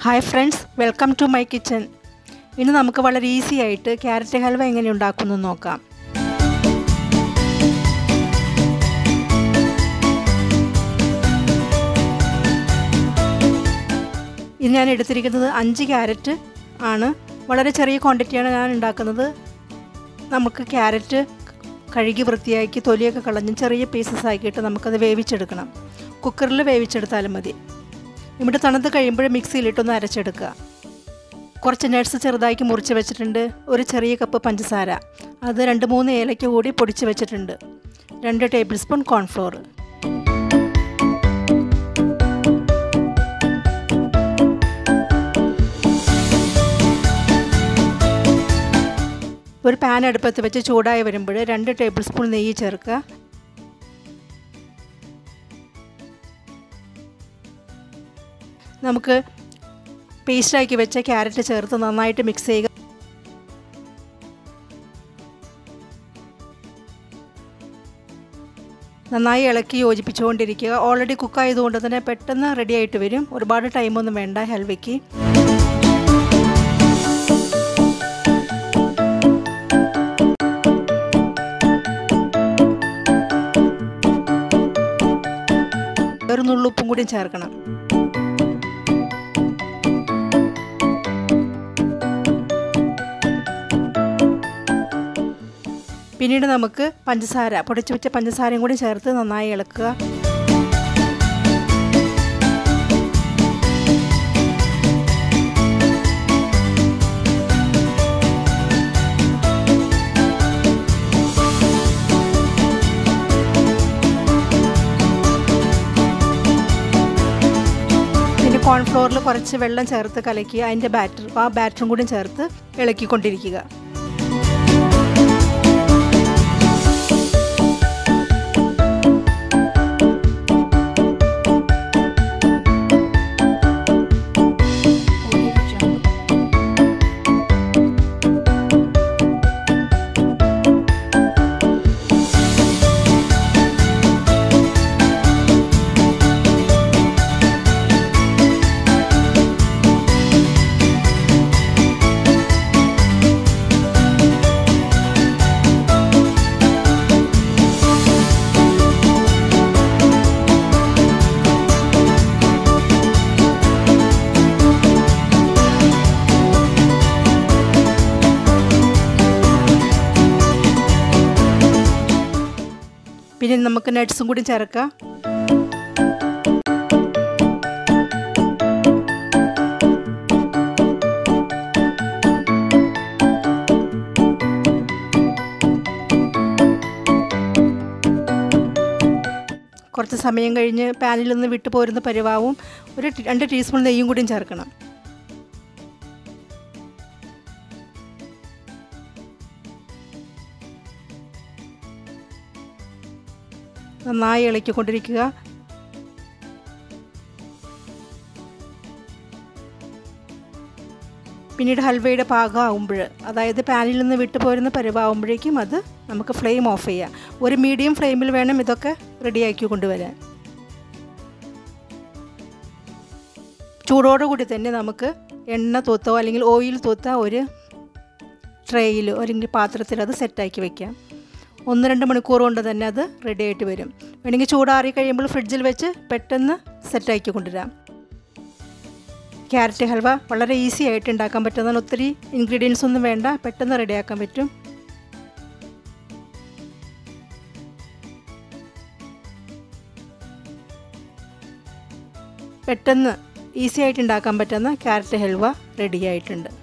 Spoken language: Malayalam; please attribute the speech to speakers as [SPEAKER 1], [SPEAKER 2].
[SPEAKER 1] hi friends welcome to my kitchen ഇന്ന് നമുക്ക് വളരെ ഈസി ആയിട്ട് ക്യാരറ്റ് ഹൽവ എങ്ങനെ ഉണ്ടാക്കുന്നു നോക്കാം ഇത് ഞാൻ എടുത്തിരിക്കുന്നത് അഞ്ച് ക്യാരറ്റ് ആണ് വളരെ ചെറിയ ക്വാണ്ടിറ്റിയാണ് ഞാൻ ഉണ്ടാക്കുന്നത് നമുക്ക് ക്യാരറ്റ് കഴുകി വൃത്തിയാക്കി തൊലിയൊക്കെ കളഞ്ഞ് ചെറിയ പീസസ് ആക്കിയിട്ട് നമുക്കത് വേവിച്ചെടുക്കണം കുക്കറിൽ വേവിച്ചെടുത്താലും മതി ഇവിടെ തണുത്ത് കഴിയുമ്പോൾ മിക്സിയിലിട്ടൊന്ന് അരച്ചെടുക്കുക കുറച്ച് നട്ട്സ് ചെറുതാക്കി മുറിച്ച് വെച്ചിട്ടുണ്ട് ഒരു ചെറിയ കപ്പ് പഞ്ചസാര അത് രണ്ട് മൂന്ന് ഏലയ്ക്ക കൂടി പൊടിച്ച് വെച്ചിട്ടുണ്ട് രണ്ട് ടേബിൾ സ്പൂൺ കോൺഫ്ലോർ ഒരു പാൻ അടുപ്പത്ത് വെച്ച് ചൂടായി വരുമ്പോൾ രണ്ട് ടേബിൾ സ്പൂൺ നെയ്യ് ചേർക്കുക നമുക്ക് പേസ്റ്റാക്കി വെച്ച ക്യാരറ്റ് ചേർത്ത് നന്നായിട്ട് മിക്സ് ചെയ്യുക നന്നായി ഇളക്കി യോജിപ്പിച്ചുകൊണ്ടിരിക്കുക ഓൾറെഡി കുക്കായതുകൊണ്ട് തന്നെ പെട്ടെന്ന് റെഡി ആയിട്ട് വരും ഒരുപാട് ടൈമൊന്നും വേണ്ട ഹൽവയ്ക്ക് ഒരു നുള്ളുപ്പും കൂടി ചേർക്കണം പിന്നീട് നമുക്ക് പഞ്ചസാര പൊടിച്ച് വെച്ച പഞ്ചസാരയും കൂടി ചേർത്ത് നന്നായി ഇളക്കുക പിന്നെ കോൺഫ്ലോറിൽ കുറച്ച് വെള്ളം ചേർത്ത് കലക്കി അതിൻ്റെ ബാറ്റർ ആ ബാറ്ററും കൂടി ചേർത്ത് ഇളക്കിക്കൊണ്ടിരിക്കുക പിന്നെ നമുക്ക് നട്ട്സും കൂടി ചേർക്കാം കുറച്ച് സമയം കഴിഞ്ഞ് പാനിൽ നിന്ന് വിട്ടു പോരുന്ന പരിവാവും ഒരു രണ്ട് ടീസ്പൂൺ നെയ്യും കൂടിയും ചേർക്കണം നന്നായി ഇളക്കിക്കൊണ്ടിരിക്കുക പിന്നീട് ഹൽവയുടെ പാകമാകുമ്പോൾ അതായത് പാനിൽ നിന്ന് വിട്ടു പോരുന്ന പരുവാകുമ്പോഴേക്കും അത് നമുക്ക് ഫ്ലെയിം ഓഫ് ചെയ്യാം ഒരു മീഡിയം ഫ്ലെയിമിൽ വേണം ഇതൊക്കെ റെഡിയാക്കി കൊണ്ടുവരാൻ ചൂടോടുകൂടി തന്നെ നമുക്ക് എണ്ണ തൂത്തോ അല്ലെങ്കിൽ ഓയിൽ തൂത്ത ഒരു ട്രേയിൽ അല്ലെങ്കിൽ പാത്രത്തിൽ അത് സെറ്റാക്കി വെക്കാം ഒന്ന് രണ്ട് മണിക്കൂർ കൊണ്ട് തന്നെ അത് റെഡി ആയിട്ട് വരും വേണമെങ്കിൽ ചൂടാറി കഴിയുമ്പോൾ ഫ്രിഡ്ജിൽ വെച്ച് പെട്ടെന്ന് സെറ്റാക്കി കൊണ്ടുവരാം ക്യാരറ്റ് ഹൽവ വളരെ ഈസി ആയിട്ട് ഉണ്ടാക്കാൻ പറ്റുന്നതാണ് ഒത്തിരി ഇൻഗ്രീഡിയൻസ് ഒന്നും വേണ്ട പെട്ടെന്ന് റെഡിയാക്കാൻ പറ്റും പെട്ടെന്ന് ഈസി ആയിട്ട് ഉണ്ടാക്കാൻ പറ്റുന്ന ക്യാരറ്റ് ഹൽവ റെഡി ആയിട്ടുണ്ട്